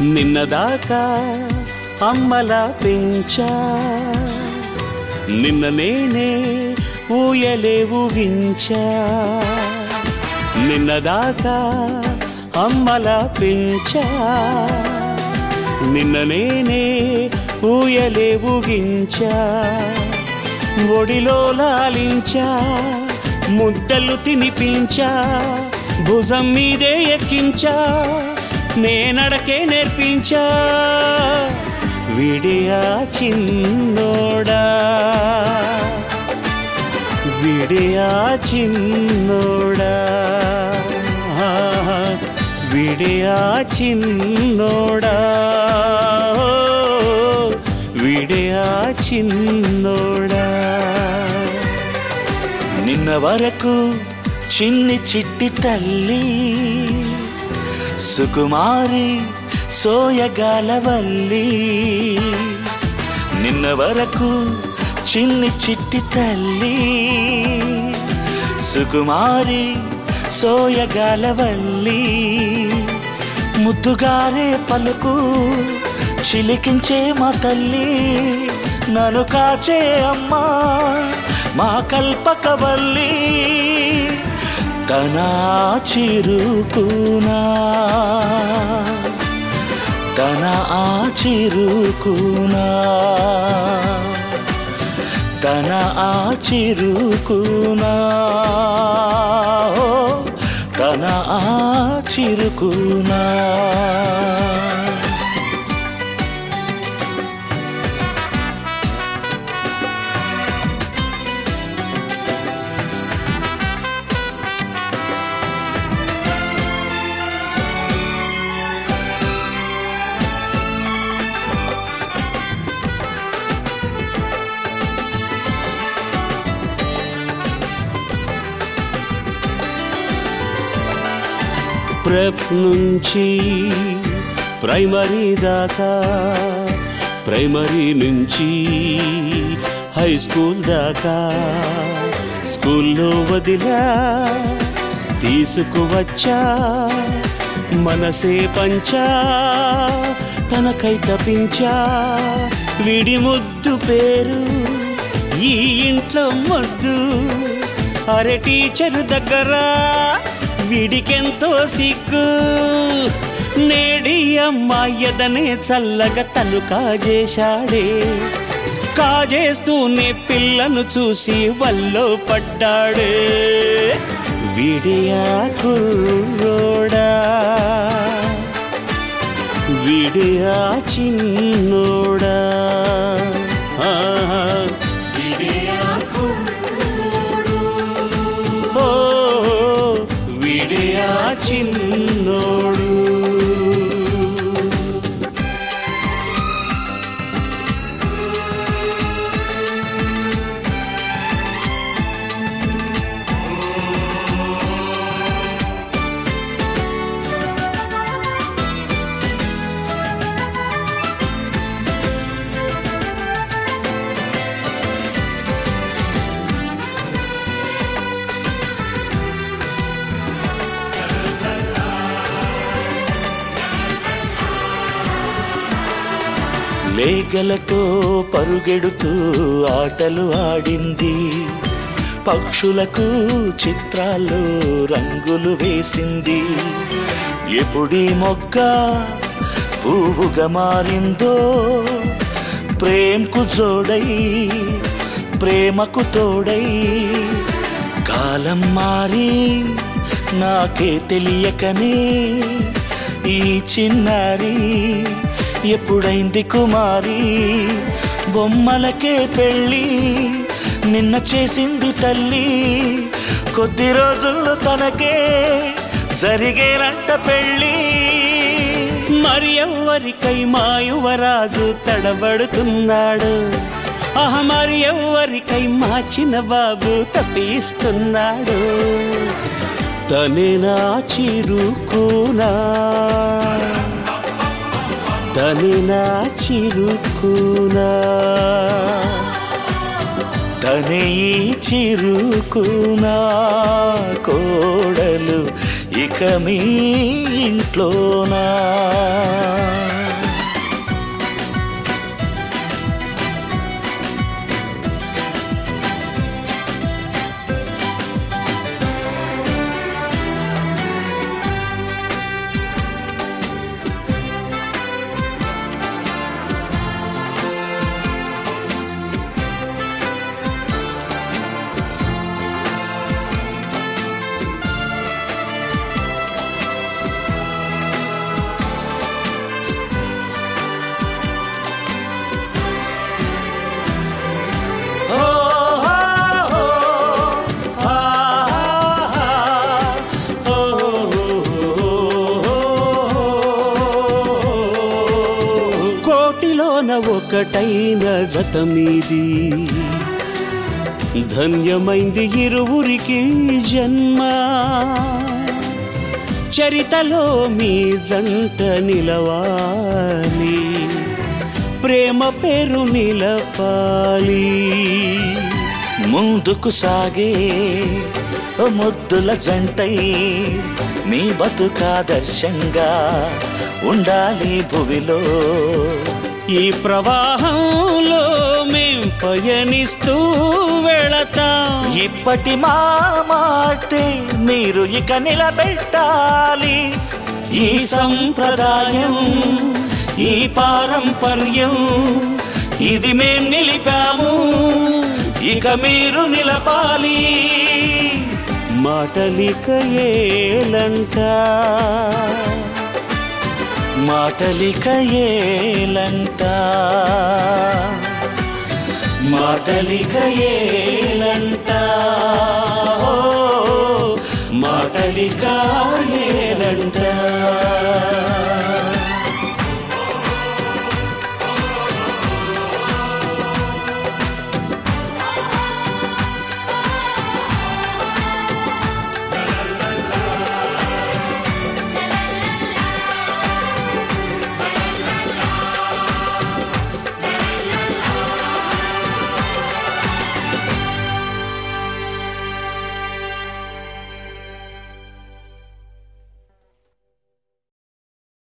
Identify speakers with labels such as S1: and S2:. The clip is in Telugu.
S1: నిన్నదాకా అమ్మలా పెంచా నిన్న నేనే ఊయలే ఊగించా నిన్నదాకా అమ్మలా పెంచా నిన్న నేనే ఊయలే ఊగించా ఒడిలో లాలించా ముద్దలు తినిపించా భుజం మీదే ఎక్కించా నేనడకే నేర్పించా విడియా చిన్నోడా విడియా చిన్నోడా విడియా చిన్నోడా విడియా చిన్నోడా నిన్న వరకు చిన్ని చిట్టి తల్లి సుకుమారి సోయగాలవల్లి నిన్న వరకు చిన్ని చిట్టి తల్లి సుకుమారి సోయగాలవల్లి ముద్దుగారే పలుకు చిలికించే మా తల్లి నన్ను కాచే అమ్మా మా కల్పకవల్లి తన చిరుకునా తన ఆ చిరుకునా తన ఆ చిరుకునా ఓ, తన ఆ చిరుకునా ప్రెప్ నుంచి ప్రైమరీ దాకా ప్రైమరీ నుంచి హై స్కూల్ దాకా స్కూల్లో వదిలా తీసుకువచ్చా మనసే పంచా తనకై తపించా విడి ముద్దు పేరు ఈ ఇంట్లో మొద్దు అరే టీచర్ దగ్గర వీడికెంతో సిగ్గు నేడి అమ్మాయదనే చల్లగా తను కాజేశాడే కాజేస్తూనే పిల్లను చూసి వల్లో పడ్డాడే విడియా కుర్రోడా విడియా చిన్నోడా ఆహా. ఓ విడియా చిన్నోడు లేగలతో పరుగెడుతూ ఆటలు ఆడింది పక్షులకు చిత్రాల్లో రంగులు వేసింది ఎప్పుడీ మొగ్గ పువ్వుగా మారిందో ప్రేమకు జోడై ప్రేమకు తోడై కాలం మారి నాకే తెలియకనే ఈ చిన్నారి ఎప్పుడైంది కుమారి బొమ్మలకే పెళ్ళి నిన్న చేసింది తల్లి కొద్ది రోజుల్లో తనకే జరిగేనంట పెళ్ళి మరి ఎవ్వరికై మా యువరాజు తడబడుతున్నాడు ఆహ మరి ఎవ్వరికై మా చిన్న బాబు తప్పిస్తున్నాడు తనే నా చిరుకునా తనే నా చిరుకునా తనే ఈ చిరుకునా కోడలు ఇక మీ ఇంట్లోనా ఒకటైన జత మీది ధన్యమైంది ఇరువురికి జన్మ చరితలో మీ జంట నిలవాలి ప్రేమ పేరు నిలపాలి ముందుకు సాగే ఓ ముద్దుల జంటై మీ బతుకాదర్శంగా ఉండాలి భువిలో ఈ ప్రవాహంలో మేం పయనిస్తూ వెళతాం
S2: ఇప్పటి మా మాటే మీరు ఇక నిలబెట్టాలి
S1: ఈ సంప్రదాయం ఈ పారంపర్యం ఇది మేం నిలిపాము ఇక మీరు నిలపాలి మాటలిక ఏలంట
S2: మాటలిక ఏలంట
S1: మాటలిక ఏలంట ఓ, మాటలిక